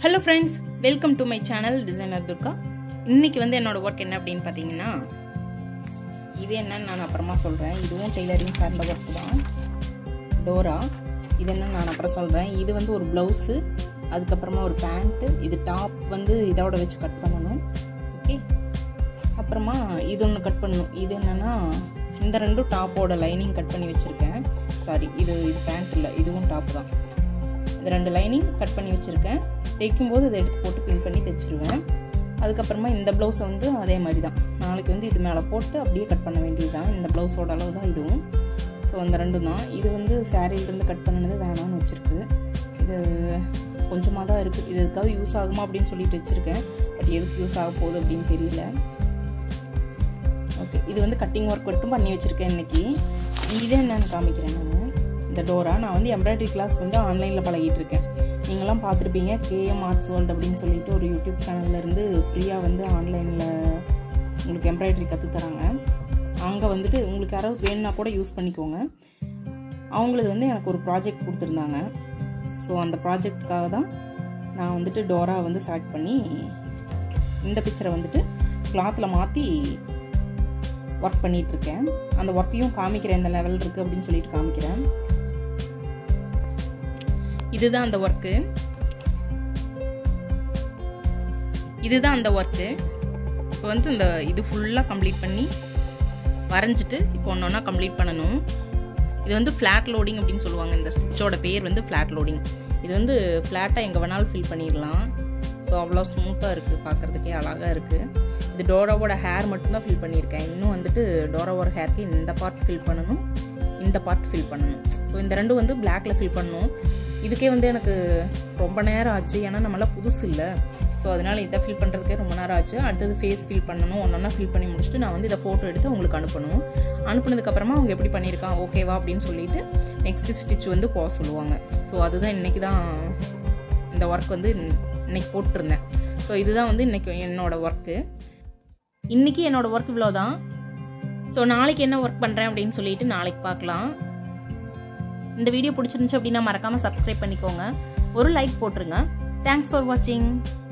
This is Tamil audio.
hello friends welcome to my channel designer Durga இன்னைக்கு வந்து என்னோட ஒர்க் என்ன அப்படின்னு பார்த்தீங்கன்னா இது என்னன்னு நான் அப்புறமா சொல்கிறேன் இதுவும் டெய்லரிங் சார்ந்த ஒர்க் தான் டோரா இது என்னன்னு நான் அப்புறம் சொல்கிறேன் இது வந்து ஒரு ப்ளவுஸு அதுக்கப்புறமா ஒரு பேண்ட்டு இது டாப் வந்து இதோட வச்சு கட் பண்ணணும் ஓகே அப்புறமா இது ஒன்று கட் பண்ணணும் இது என்னென்னா இந்த ரெண்டும் டாப்போட லைனிங் கட் பண்ணி வச்சுருக்கேன் சாரி இது இது பேண்ட் இல்லை இதுவும் டாப் தான் இது ரெண்டு லைனிங் கட் பண்ணி வச்சுருக்கேன் தைக்கும்போது இதை எடுத்து போட்டு பின் பண்ணி தைச்சிருவேன் அதுக்கப்புறமா இந்த ப்ளவுஸை வந்து அதே மாதிரி தான் நாளைக்கு வந்து இது மேலே போட்டு அப்படியே கட் பண்ண வேண்டியது தான் இந்த ப்ளவுஸோட அளவு தான் இதுவும் ஸோ அந்த ரெண்டும் தான் இது வந்து சாரியிலேருந்து கட் பண்ணினது வேணாம்னு வச்சுருக்கு இது கொஞ்சமாக தான் இருக்குது இது எதுக்காவது யூஸ் ஆகுமா அப்படின்னு சொல்லிட்டு வச்சுருக்கேன் பட் எதுக்கு யூஸ் ஆக போகுது அப்படின்னு தெரியல ஓகே இது வந்து கட்டிங் ஒர்க் மட்டும் பண்ணி வச்சுருக்கேன் இன்னைக்கு இதே என்னன்னு காமிக்கிறேன் நான் இந்த டோரா நான் வந்து எம்ப்ராய்டரி கிளாஸ் வந்து ஆன்லைனில் பழகிட்டு இருக்கேன் நீங்களாம் பார்த்துருப்பீங்க கேஎம் ஆர்ட்ஸ் வேர்ல்டு அப்படின்னு சொல்லிட்டு ஒரு யூடியூப் சேனல்லேருந்து ஃப்ரீயாக வந்து ஆன்லைனில் உங்களுக்கு எம்ப்ராய்டரி கற்றுத்தராங்க அங்கே வந்துட்டு உங்களுக்கு யாராவது வேணும்னா கூட யூஸ் பண்ணிக்கோங்க அவங்களுக்கு வந்து எனக்கு ஒரு ப்ராஜெக்ட் கொடுத்துருந்தாங்க ஸோ அந்த ப்ராஜெக்டுக்காக தான் நான் வந்துட்டு டோரா வந்து செலக்ட் பண்ணி இந்த பிக்சரை வந்துட்டு கிளாத்தில் மாற்றி ஒர்க் பண்ணிகிட்ருக்கேன் அந்த ஒர்க்கையும் காமிக்கிறேன் இந்த லெவல் இருக்குது அப்படின்னு சொல்லிட்டு காமிக்கிறேன் இதுதான் அந்த ஒர்க்கு இதுதான் அந்த ஒர்க்கு இப்போ வந்து இந்த இது ஃபுல்லாக கம்ப்ளீட் பண்ணி வரைஞ்சிட்டு இப்போ ஒன்று ஒன்றா கம்ப்ளீட் பண்ணணும் இது வந்து ஃப்ளாட் லோடிங் அப்படின்னு சொல்லுவாங்க இந்த ஸ்டிச்சோட பேர் வந்து ஃப்ளாட் லோடிங் இது வந்து ஃப்ளாட்டாக எங்கே வேணாலும் ஃபில் பண்ணிடலாம் ஸோ அவ்வளோ ஸ்மூத்தாக இருக்குது பார்க்குறதுக்கே அழகாக இருக்குது இது டோராவோட ஹேர் மட்டும்தான் ஃபில் பண்ணியிருக்கேன் இன்னும் வந்துட்டு டோராவோட ஹேருக்கு இந்த பார்ட் ஃபில் பண்ணணும் இந்த பார்ட் ஃபில் பண்ணணும் ஸோ இந்த ரெண்டும் வந்து பிளாக்ல ஃபில் பண்ணணும் இதுக்கே வந்து எனக்கு ரொம்ப நேரம் ஆச்சு ஏன்னா நம்மளாம் புதுசு இல்லை ஸோ அதனால இதை ஃபில் பண்ணுறதுக்கே ரொம்ப நேரம் ஆச்சு அடுத்தது ஃபேஸ் ஃபில் பண்ணணும் ஒன்றா ஃபில் பண்ணி முடிச்சுட்டு நான் வந்து இதை ஃபோட்டோ எடுத்து அவங்களுக்கு அனுப்பணும் அனுப்புனதுக்கப்புறமா அவங்க எப்படி பண்ணியிருக்கான் ஓகேவா அப்படின்னு சொல்லிட்டு நெக்ஸ்ட் ஸ்டிச் வந்து போக சொல்லுவாங்க ஸோ அதுதான் இன்றைக்கி தான் இந்த ஒர்க் வந்து இன்னைக்கு போட்டிருந்தேன் ஸோ இதுதான் வந்து இன்னைக்கு என்னோட ஒர்க்கு இன்றைக்கி என்னோட ஒர்க் இவ்வளோ தான் ஸோ நாளைக்கு என்ன ஒர்க் பண்ணுறேன் அப்படின்னு சொல்லிட்டு நாளைக்கு பார்க்கலாம் இந்த வீடியோ பிடிச்சிருந்துச்சு அப்படின்னா மறக்காமல் சப்ஸ்கிரைப் பண்ணிக்கோங்க ஒரு லைக் போட்டுருங்க தேங்க்ஸ் ஃபார் வாட்சிங்